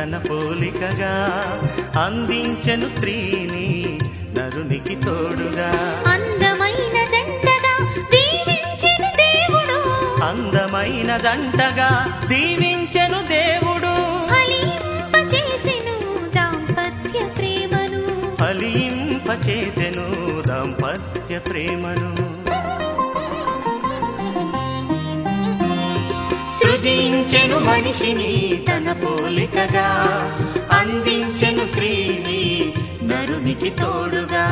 తన పోలికగా అందించెను స్త్రీని నరునికి తోడుగా అందమైన జంటగా దీవించెను దేవుడు అందమైన దంటగా దీవించెను దేవుడు ఫలింపచేసెను దాంపత్య ప్రేమను ఫలింపచేసెను దాంపత్య ప్రేమను సృజించెను మనిషిని తన పోలికగా అందించెను స్త్రీని నరునికి తోడుగా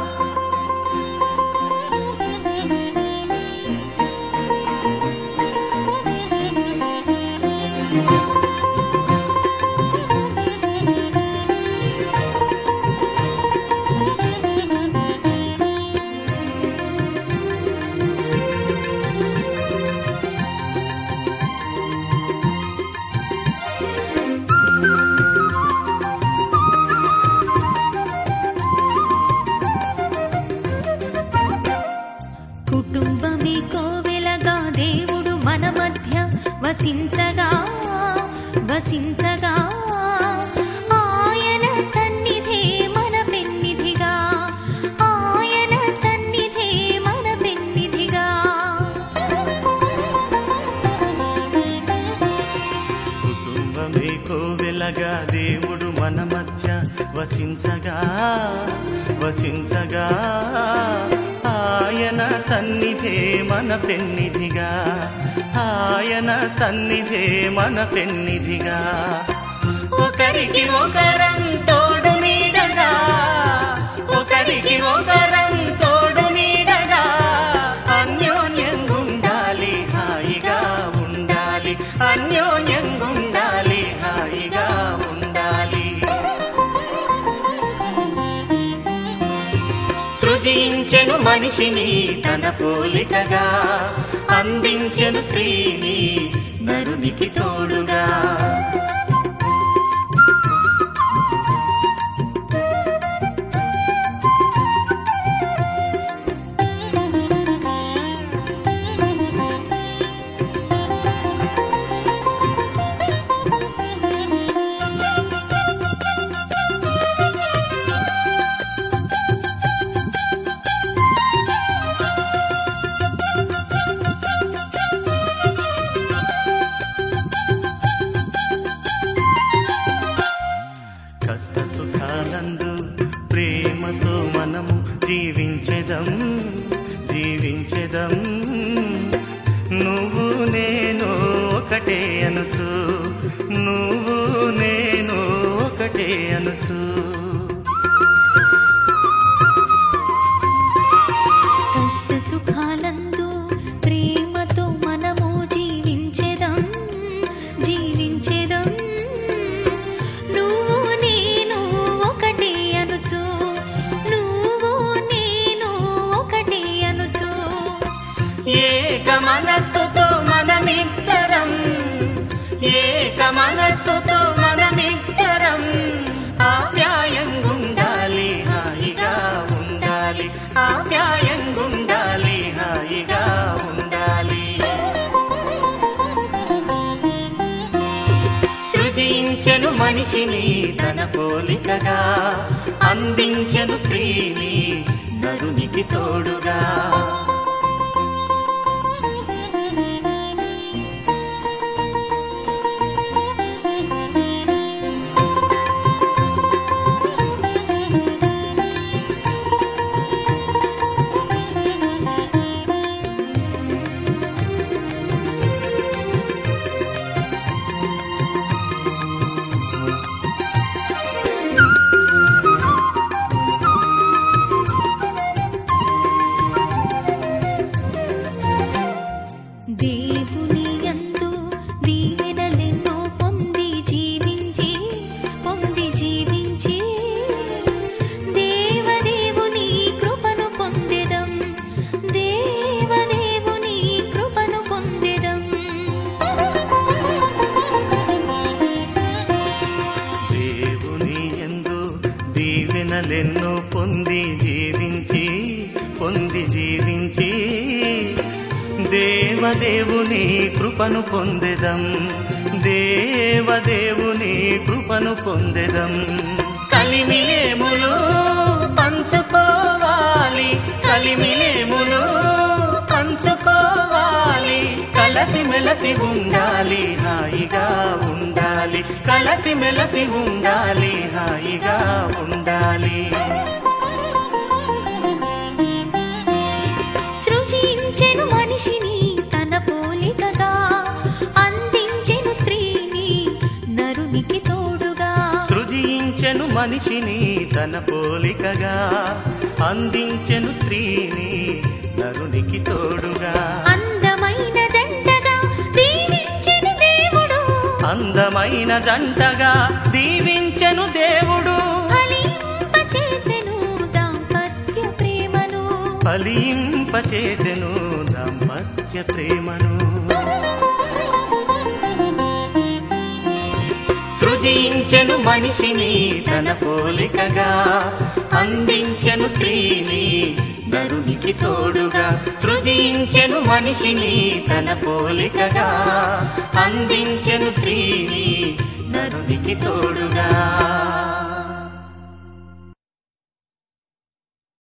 కుటుంబమే కోవెలగా దేవుడు మన మధ్య వసించగా వసించగా ఆయన సన్నిధే మన పెన్నిధిగా ఆయన సన్నిధే మన పెన్నిధిగా కుటుంబమే కోవెలగా దేవుడు మన మధ్య వసించగా వసించగా ఆయన సన్నిధే మన పెన్నిధిగా ఆయన సన్నిధే మన పెన్నిధిగా ఒకరికి ఒకరం తోడు నీడగా ఒకరికి ఒకరం తోడు నీడగా అన్యోన్యంగా ఉండాలి హాయిగా ఉండాలి అన్యోన్యంగా ఉండాలి హాయిగా ఉండాలి సృజించెను మనిషిని తన పోలికగా అందించెను స్త్రీని నరునికి తోడుగా కష్ట సుఖాలందు ప్రేమతో మనము జీవించెదం జీవించెదం నువ్వు నేను ఒకటే అనుచు నువ్వు నేను ఒకటే అనుచు కష్ట సుఖాలందు ప్రేమతో మనము జీవించెదం జీవించెదం నువ్వు నేను ఒకటే అనుచు నువ్వు నేను ఒకటే అనుచు ఏక మనస్సుతో మనమిద్దరం ఏక మనస్సుతో మనమిద్దరం ఆప్యాయంగా ఉండాలి హాయిగా ఉండాలి ఆప్యాయంగా ఉండాలి హాయిగా ఉండాలి సృజించెను మనిషిని తన పోలికగా అందించెను స్త్రీని నరునికి తోడుగా దేవుని యందు దీవెనలెన్నో పొంది జీవించి పొంది జీవించి దేవదేవుని కృపను పొందెదం దేవదేవుని కృపను పొందెదం దేవుని ఎందు దీవెనలెన్నో పొంది జీవించి పొంది జీవించి దేవ దేవదేవుని కృపను పొందెదం దేవదేవుని కృపను పొందెదం కలిమిలేములు పంచుకోవాలి కలిమిలేములు పంచుకోవాలి కలసి మెలసి ఉండాలి హాయిగా ఉండాలి కలసి మెలసి ఉండాలి హాయిగా ఉండాలి సృజించెను మనిషిని తన పోలికగా అందించెను స్త్రీని నరునికి తోడుగా సృజించెను మనిషిని తన పోలికగా అందించెను స్త్రీని నరునికి తోడుగా అందమైన జంటగా దీవించెను దేవుడు అందమైన జంటగా దీవించెను దేవుడు ఫలింపచేసెను దాంపత్య ప్రేమను ఫలింపచేసెను దాంపత్య ప్రేమను సృజించెను మనిషిని తన పోలికగా అందించెను స్త్రీని నరునికి తోడుగా సృజించెను మనిషిని తన పోలికగా అందించెను స్త్రీని నరునికి తోడుగా